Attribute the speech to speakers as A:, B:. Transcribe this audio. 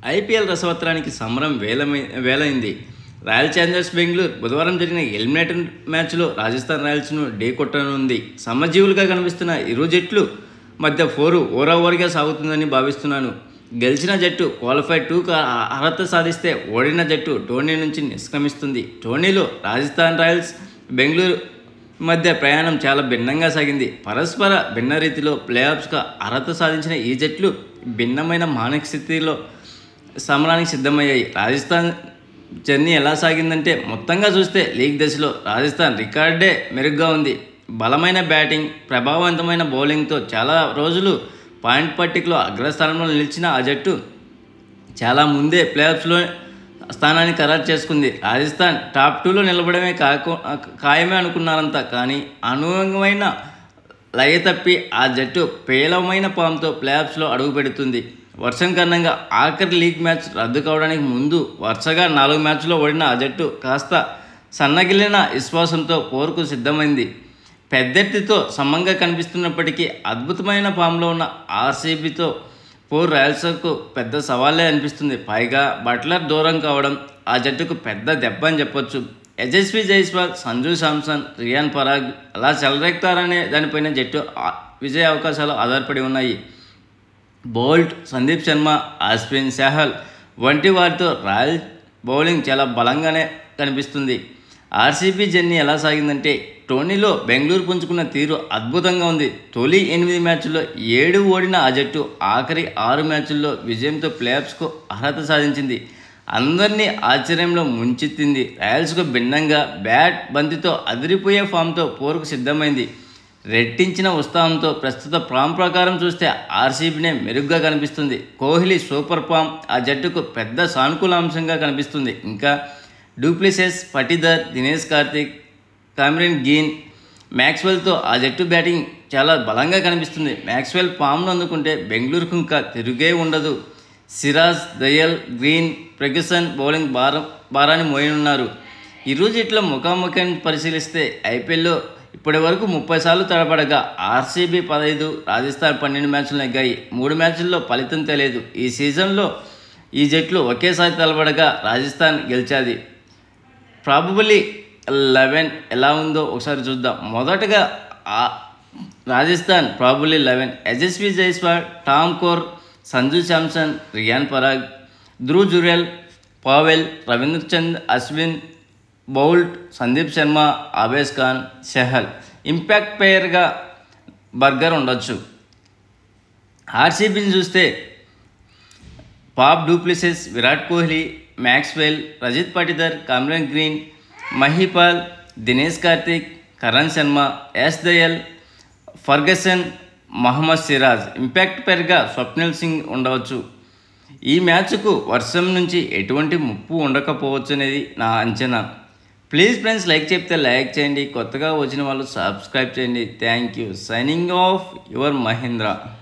A: IPL రసవత్రానికి సమరం వేలమై వేలైంది రాయల్ ఛాలెంజర్స్ బెంగళూరు బుధవారం జరిగిన ఎలిమినేటర్ మ్యాచ్లో రాజస్థాన్ రాయల్స్ను ఢీ కొట్టనుంది సమజీవులుగా కనిపిస్తున్న ఇరు జట్లు మధ్య ఫోరు ఓవర్ సాగుతుందని భావిస్తున్నాను గెలిచిన జట్టు క్వాలిఫైడ్ టూకు అర్హత సాధిస్తే ఓడిన జట్టు టోర్నీ నుంచి నిష్క్రమిస్తుంది టోర్నీలో రాజస్థాన్ రాయల్స్ బెంగళూరు మధ్య ప్రయాణం చాలా భిన్నంగా సాగింది పరస్పర భిన్న రీతిలో ప్లేఆఫ్స్గా అర్హత సాధించిన ఈ జట్లు భిన్నమైన మానసిక స్థితిలో సమరానికి సిద్ధమయ్యాయి రాజస్థాన్ జర్నీ ఎలా సాగిందంటే మొత్తంగా చూస్తే లీగ్ దశలో రాజస్థాన్ రికార్డే మెరుగ్గా ఉంది బలమైన బ్యాటింగ్ ప్రభావవంతమైన బౌలింగ్తో చాలా రోజులు పాయింట్ పట్టికలో అగ్రస్థానంలో నిలిచిన ఆ జట్టు చాలా ముందే ప్లేఆఫ్స్లో స్థానాన్ని ఖరారు చేసుకుంది రాజస్థాన్ టాప్ టూలో నిలబడమే కాకు ఖాయమే అనుకున్నారంతా కానీ అనుగుణమైన లయ తప్పి ఆ జట్టు పేలవమైన పాంతో ప్లేఆఫ్స్లో అడుగుపెడుతుంది వర్షం కారణంగా ఆఖరి లీగ్ మ్యాచ్ రద్దు కావడానికి ముందు వరుసగా నాలుగు మ్యాచ్లో ఓడిన ఆ జట్టు కాస్త సన్నగిలిన విశ్వాసంతో పోరుకు సిద్ధమైంది పెద్దెత్తితో సమంగా కనిపిస్తున్నప్పటికీ అద్భుతమైన ఫామ్లో ఉన్న ఆర్సీబీతో పోర్ రాయల్స్కు పెద్ద సవాలే అనిపిస్తుంది పైగా బట్లర్ దూరం కావడం ఆ జట్టుకు పెద్ద దెబ్బ అని చెప్పొచ్చు యశస్వి జైస్వాల్ సంజు శాంసన్ రియాన్ పరాగ్ అలా చెలరెక్తారనే దానిపైన జట్టు ఆ- విజయ అవకాశాలు ఆధారపడి ఉన్నాయి బోల్ట్ సందీప్ శర్మ అశ్విన్ సెహల్ వంటి వారితో రాయల్ బౌలింగ్ చాలా బలంగానే కనిపిస్తుంది ఆర్సీబీ జర్నీ ఎలా సాగిందంటే టోర్నీలో బెంగళూరు పుంజుకున్న తీరు అద్భుతంగా ఉంది తొలి ఎనిమిది మ్యాచ్ల్లో ఏడు ఓడిన ఆ జట్టు ఆఖరి ఆరు మ్యాచ్ల్లో విజయంతో ప్లేఆఫ్స్కు అర్హత సాధించింది అందరినీ ఆశ్చర్యంలో ముంచెత్తింది రాయల్స్కు భిన్నంగా బ్యాట్ బంతితో అదిరిపోయే ఫామ్తో పోరుకు సిద్ధమైంది రెట్టించిన ఉత్సాహంతో ప్రస్తుత ఫామ్ ప్రకారం చూస్తే ఆర్సీబీనే మెరుగ్గా కనిపిస్తుంది కోహ్లీ సూపర్ ఫామ్ ఆ జట్టుకు పెద్ద సానుకూల అంశంగా కనిపిస్తుంది ఇంకా du Plessis Patidar Dinesh Karthik Cameron Green మ్యాక్స్వెల్తో ఆ జట్టు బ్యాటింగ్ చాలా బలంగా కనిపిస్తుంది మ్యాక్స్వెల్ ఫామ్ను అందుకుంటే బెంగళూరుకు ఇంకా తిరుగే ఉండదు Siraj Dayal Green Ferguson bowling భారం భారాన్ని మోయనున్నారు ఈరోజు ఇట్లా ముఖాముఖాన్ని పరిశీలిస్తే ఐపీఎల్లో ఇప్పటి వరకు ముప్పై సార్లు తడబడగా ఆర్సీబీ పదహైదు రాజస్థాన్ పన్నెండు మ్యాచ్లు నెగ్గాయి మూడు మ్యాచ్ల్లో ఫలితం తెలియదు ఈ సీజన్లో ఈ జట్లు ఒకేసారి తలబడగా రాజస్థాన్ గెలిచాది ప్రాబబుల్లీ లెవెన్ ఎలా ఉందో ఒకసారి చూద్దాం మొదటగా ఆ Rajasthan probably eleven Yashasvi Jaiswal Tom Kohler Sanju Samson Riyan Parag Dhruv Jurel Powell Ravichandran Ashwin Boult Sandeep Sharma Avesh Khan Chahal impact ప్లేయర్గా బర్గర్ ఉండొచ్చు ఆర్సీబీని చూస్తే Faf du Plessis Virat Kohli Maxwell Rajat Patidar Cameron Green Mahipal Dinesh Karthik Karan Sharma ఎస్ దయల్ ఫర్గసన్ మహమ్మద్ సిరాజ్ ఇంపాక్ట్ పేరుగా స్వప్నిల్ సింగ్ ఉండవచ్చు ఈ మ్యాచ్కు వర్షం నుంచి ఎటువంటి ముప్పు ఉండకపోవచ్చు అనేది నా అంచనా ప్లీజ్ ఫ్రెండ్స్ లైక్ చెప్తే లైక్ చేయండి కొత్తగా వచ్చిన వాళ్ళు సబ్స్క్రైబ్ చేయండి thank you signing off your Mahindra